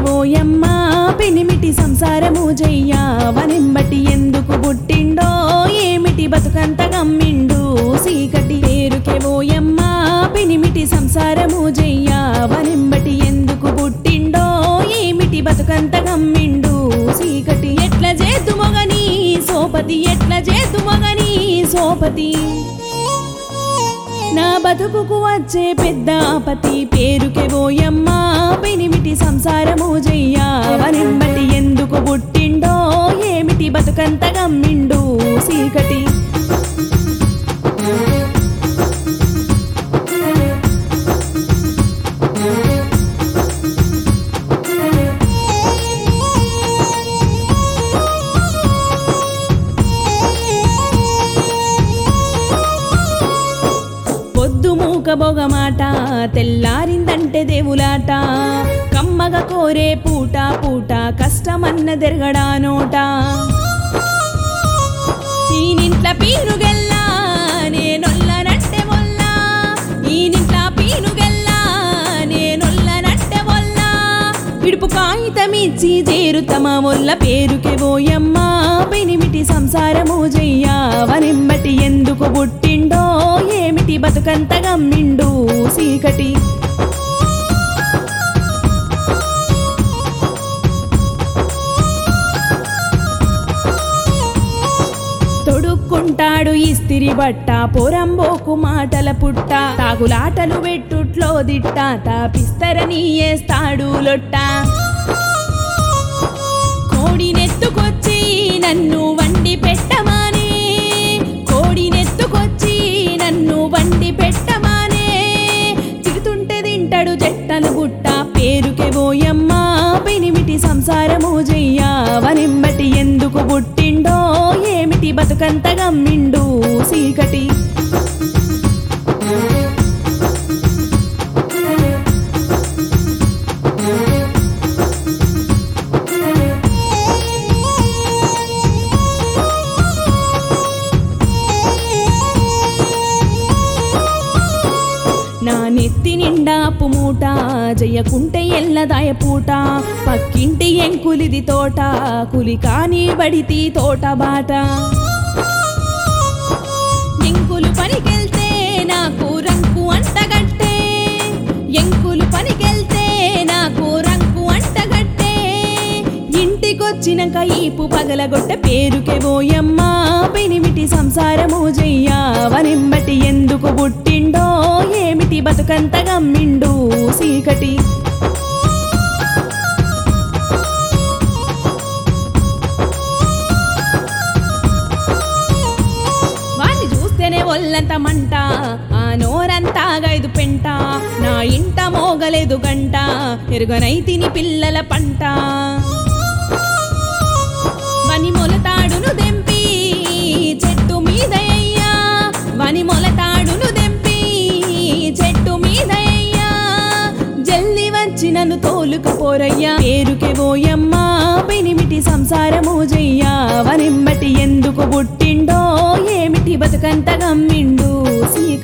ఓయమ్మ పెనిమిటి సంసారము జయ్యా వనింబటి ఎందుకు పుట్టిండో ఏమిటి బతుకంత గమ్మిండు సీకటి పేరుకే ఓయమ్మ పెనిమిటి సంసారము జయ్యా వనింబటి ఎందుకు పుట్టిండో ఏమిటి బతుకంత గమ్మిండు సీకటి ఎట్ల చేతు మొగని సోపతి ఎట్ల చేతు మొగని సోపతి నా బతుకుకు వచ్చే పెద్ద ఆపతి పేరుకే ఓయమ్మ పెనిమిటి సంసారము జయ్యా వనిమ్మటి ఎందుకు పుట్టిండో ఏమిటి బతుకంత గమ్మిండు సీకటి పొద్దు మూక బొగమాట తెల్లారిందంటే దేవులాట కమ్మగ కోరే పూట పూట కష్టమన్న దెరగడా నోట ఈనింట్ల పీనుగెల్లా నేనొల్లనట్టె మొల్ల ఈనింట్ల పీనుగెల్లా నేనొల్లనట్టె మొల్ల ఇడుపు కాగితమిచ్చి చేరుతమ మొల్ల పేరుకే ఓయమ్మ పెనిమిటి సంసారము జయ్యా వనింబటి ఎందుకు పుట్టిండో ఏమిటి బతుకంత గమ్మిండు సీకటి తొడుక్కుంటాడు ఇస్తిరి బట్ట పొరంబోకు మాటల పుట్ట తాగులాటలు వెట్టుట్లో దిట్ట తాపిస్తరని ఏస్తాడు లొట్ట కోడినెత్తుకొచ్చి నన్ను వండి పెట్టమానే కోడినెత్తుకొచ్చి నన్ను వండి పెట్టమానే తిడుతుంటే తింటాడు చెట్టలు బుట్ట పేరుకే ఓయమ్మ పెనిమిటి సంసారము జయ్యా వనింబటి ఎందుకు పుట్టిండో ఏమిటి బతుకంత గమ్మిండు సీకటి నా నెత్తి నిండా పుమూట జయ్యకుంటే ఎల్లదాయ పూట పక్కింటి ఎంకులిది తోట కులి కాని బడితి తోట బాట ఎంకులు పనికెళ్తే నాకు రంకు అంటగట్టే ఎంకులు పనికెళ్తే నాకు రంకు అంటగట్టే ఇంటికొచ్చినాక ఈపు పగలగొట్ట పేరుకే ఓయమ్మ పెనిమిటి సంసారము జయ్యా వనింబటి ఎందుకు పుట్టిండో ఏమిటి బతుకంత గమ్మిండు సీకటి వాణ్ణి చూస్తేనే ఒళ్ళంత మంట ఆ నోరంతా గైదు పెంట నా ఇంట మోగలేదు గంట ఎరుగనైతిని పిల్లల పంట వని మొలతాడును దెంపి చెట్టు మీద అయ్యా వని మొలతాడును దెంపి చెట్టు మీద అయ్యా జల్ది వచ్చి నన్ను తోలుకపోరయ్యా పేరుకే ఓయమ్మ పెనిమిటి సంసారము జయ్యా వనిమ్మటి ఎందుకు పుట్టిండో ఏమిటి బతుకంత గమ్మిండు సీక